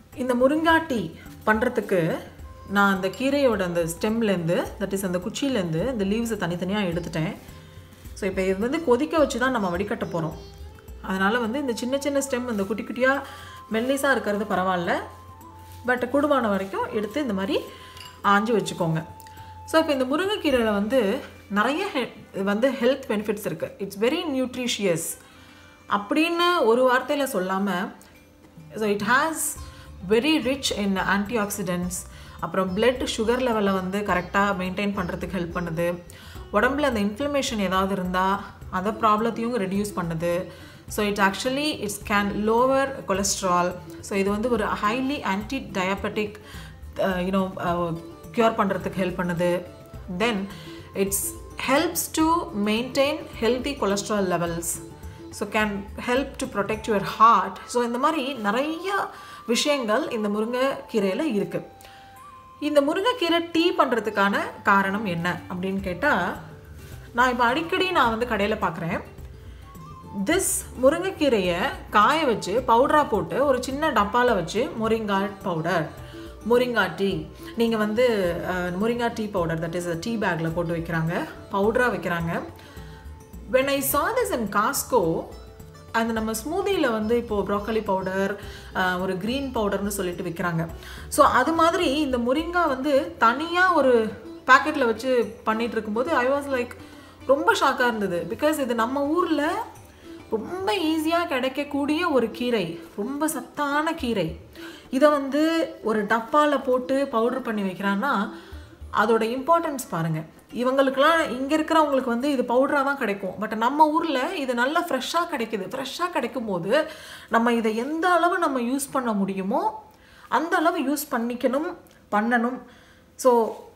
இந்த முருங்கா டீ பண்ணுறதுக்கு நான் அந்த கீரையோட அந்த ஸ்டெம்லேருந்து தட் இஸ் அந்த குச்சியிலேருந்து இந்த லீவ்ஸை தனித்தனியாக எடுத்துட்டேன் ஸோ இப்போ இது வந்து கொதிக்க வச்சு தான் நம்ம வடிகட்ட போகிறோம் அதனால் வந்து இந்த சின்ன சின்ன ஸ்டெம் இந்த குட்டி குட்டியாக மெல்லிஸாக இருக்கிறது பரவாயில்ல பட் குடும்பமான வரைக்கும் எடுத்து இந்த மாதிரி ஆஞ்சு வச்சுக்கோங்க ஸோ இப்போ இந்த முருங்கைக்கீரையில் வந்து நிறைய ஹெ- வந்து ஹெல்த் பெனிஃபிட்ஸ் இருக்குது இட்ஸ் வெரி நியூட்ரிஷியஸ் அப்படின்னு ஒரு வார்த்தையில் சொல்லாமல் so it has very rich in anti accidents அப்புறம் பிளட் சுகர் லெவலை வந்து கரெக்டாக மெயின்டைன் பண்ணுறதுக்கு ஹெல்ப் பண்ணுது உடம்புல அந்த இன்ஃப்ளமேஷன் ஏதாவது இருந்தால் அந்த ப்ராப்ளத்தையும் ரெடியூஸ் பண்ணுது so it's actually it's can lower cholesterol so இது வந்து ஒரு highly anti diabetic you know cure பண்ணுறதுக்கு ஹெல்ப் பண்ணுது then it's helps to maintain healthy cholesterol levels so can help to protect your heart so இந்த மாதிரி நிறைய விஷயங்கள் இந்த முருங்கைக்கீரையில் இருக்குது இந்த முருங்கைக்கீரை டீ பண்ணுறதுக்கான காரணம் என்ன அப்படின்னு கேட்டால் நான் இப்போ அடிக்கடி நான் வந்து கடையில் பார்க்குறேன் திஸ் முருங்கைக்கீரையை காய வச்சு பவுடராக போட்டு ஒரு சின்ன டப்பாவில் வச்சு முரிங்கா பவுடர் முரிங்கா டீ நீங்கள் வந்து ah, moringa tea powder that is tea பேக்கில் போட்டு வைக்கிறாங்க பவுடராக வைக்கிறாங்க when I saw this in Costco அந்த நம்ம ஸ்மூதியில் வந்து இப்போது ப்ரோக்கலி பவுடர் ஒரு க்ரீன் பவுடர்னு சொல்லிட்டு விற்கிறாங்க ஸோ அது மாதிரி இந்த முரிங்கா வந்து தனியாக ஒரு பேக்கெட்டில் வச்சு பண்ணிட்டு இருக்கும்போது ஐ வாஸ் லைக் ரொம்ப ஷாக்காக இருந்தது பிகாஸ் இது நம்ம ஊரில் ரொம்ப ஈஸியாக கிடைக்கக்கூடிய ஒரு கீரை ரொம்ப சத்தான கீரை இதை வந்து ஒரு டப்பாவில் போட்டு பவுடர் பண்ணி வைக்கிறான்னா அதோட இம்பார்ட்டன்ஸ் பாருங்கள் இவங்களுக்கெல்லாம் இங்கே இருக்கிறவங்களுக்கு வந்து இது பவுடராக தான் கிடைக்கும் பட் நம்ம ஊரில் இது நல்லா ஃப்ரெஷ்ஷாக கிடைக்குது ஃப்ரெஷ்ஷாக கிடைக்கும் போது நம்ம இதை எந்த அளவு நம்ம யூஸ் பண்ண முடியுமோ அந்த அளவு யூஸ் பண்ணிக்கணும் பண்ணணும் ஸோ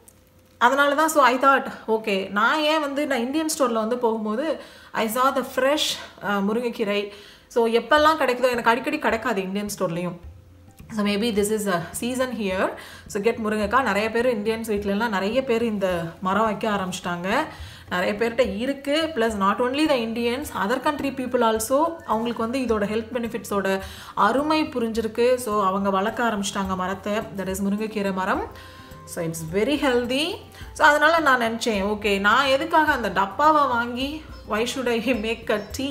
அதனால தான் ஸோ ஐ தாட் ஓகே நான் ஏன் வந்து நான் இந்தியன் ஸ்டோரில் வந்து போகும்போது ஐ saw த ஃப்ரெஷ் முருங்கைக்கீரை ஸோ எப்பெல்லாம் கிடைக்குதோ எனக்கு அடிக்கடி கிடைக்காது இந்தியன் ஸ்டோர்லேயும் so maybe this is a season here so get முருங்கைக்காய் நிறைய பேர் இந்தியன்ஸ் வீட்டிலலாம் நிறைய பேர் இந்த மரம் வைக்க ஆரம்பிச்சிட்டாங்க நிறைய பேர்கிட்ட இருக்குது plus not only the Indians other country people also அவங்களுக்கு வந்து இதோட ஹெல்த் பெனிஃபிட்ஸோட அருமை புரிஞ்சிருக்கு ஸோ அவங்க வளர்க்க ஆரம்பிச்சிட்டாங்க மரத்தை தட் இஸ் முருங்கைக்கீரை மரம் so it's very healthy so அதனால் நான் நினச்சேன் ஓகே நான் எதுக்காக அந்த டப்பாவை வாங்கி வை should I make a tea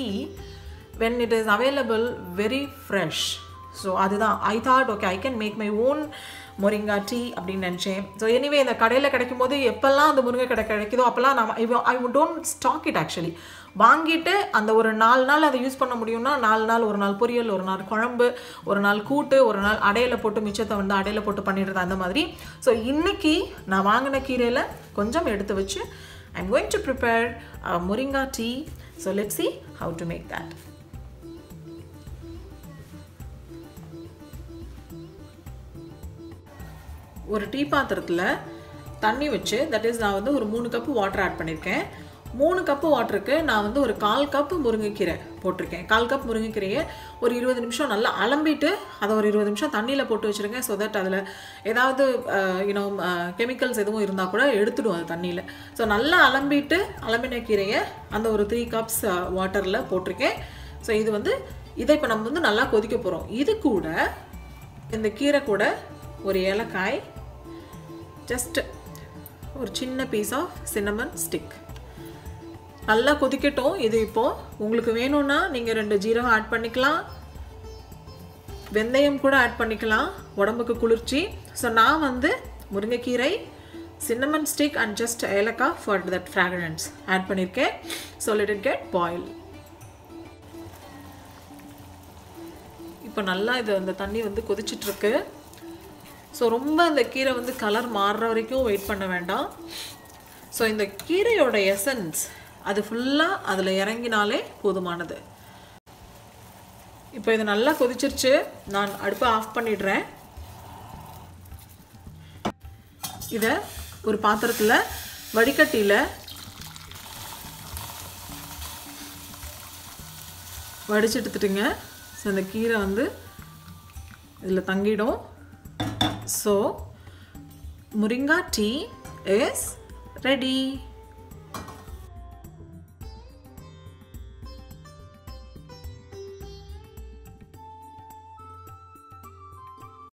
when it is available very fresh so அதுதான் I thought okay I can make my own moringa tea அப்படின்னு நினச்சேன் ஸோ எனிவே இந்த கடையில் கிடைக்கும் போது எப்போல்லாம் அந்த முருங்கை கடை கிடைக்குதோ அப்போல்லாம் நான் I don't stock it actually வாங்கிட்டு அந்த ஒரு நாலு நாள் அதை யூஸ் பண்ண முடியும்னா நாலு நாள் ஒரு நாள் பொரியல் ஒரு நாள் குழம்பு ஒரு நாள் கூட்டு ஒரு நாள் அடையில போட்டு மிச்சத்தை வந்து அடையில போட்டு பண்ணிடுறது அந்த மாதிரி ஸோ இன்னைக்கு நான் வாங்கின கீரையில் கொஞ்சம் எடுத்து வச்சு I am going to prepare moringa tea so let see how to make that ஒரு டீ பாத்திரத்தில் தண்ணி வச்சு தட் இஸ் நான் வந்து ஒரு மூணு கப்பு வாட்டர் ஆட் பண்ணியிருக்கேன் மூணு கப்பு வாட்டருக்கு நான் வந்து ஒரு கால் கப்பு முருங்கைக்கீரை போட்டிருக்கேன் கால் கப் முருங்கைக்கீரையை ஒரு இருபது நிமிஷம் நல்லா அலம்பிட்டு அதை ஒரு இருபது நிமிஷம் தண்ணியில் போட்டு வச்சுருங்க ஸோ தட் அதில் ஏதாவது யூனோ கெமிக்கல்ஸ் எதுவும் இருந்தால் கூட எடுத்துடும் அது தண்ணியில் ஸோ நல்லா அலம்பிட்டு அலம்பின கீரையை அந்த ஒரு த்ரீ கப்ஸ் வாட்டரில் போட்டிருக்கேன் ஸோ இது வந்து இதை இப்போ நம்ம வந்து நல்லா கொதிக்க போகிறோம் இது கூட இந்த கீரை கூட ஒரு ஏலக்காய் ஜஸ்ட் ஒரு சின்ன பீஸ் ஆஃப் சின்னமன் ஸ்டிக் நல்லா கொதிக்கட்டும் இது இப்போது உங்களுக்கு வேணும்னா நீங்கள் ரெண்டு ஜீரகம் ஆட் பண்ணிக்கலாம் வெந்தயம் கூட ஆட் பண்ணிக்கலாம் உடம்புக்கு குளிர்ச்சி ஸோ நான் வந்து முருங்கைக்கீரை சின்னமன் ஸ்டிக் அண்ட் ஜஸ்ட் ஏலக்காய் ஃபார் தட் ஃப்ராக்ரன்ஸ் ஆட் பண்ணியிருக்கேன் so let it get boil இப்போ நல்லா இது அந்த தண்ணி வந்து கொதிச்சிட்ருக்கு ஸோ ரொம்ப அந்த கீரை வந்து கலர் மாறுற வரைக்கும் வெயிட் பண்ண வேண்டாம் ஸோ இந்த கீரையோட எசன்ஸ் அது ஃபுல்லாக அதில் இறங்கினாலே போதுமானது இப்போ இது நல்லா கொதிச்சிருச்சு நான் அடுப்பை ஆஃப் பண்ணிடுறேன் இதை ஒரு பாத்திரத்தில் வடிகட்டியில் வடிச்சு எடுத்துட்டுங்க ஸோ இந்த கீரை வந்து இதில் தங்கிடும் so moringa tea is ready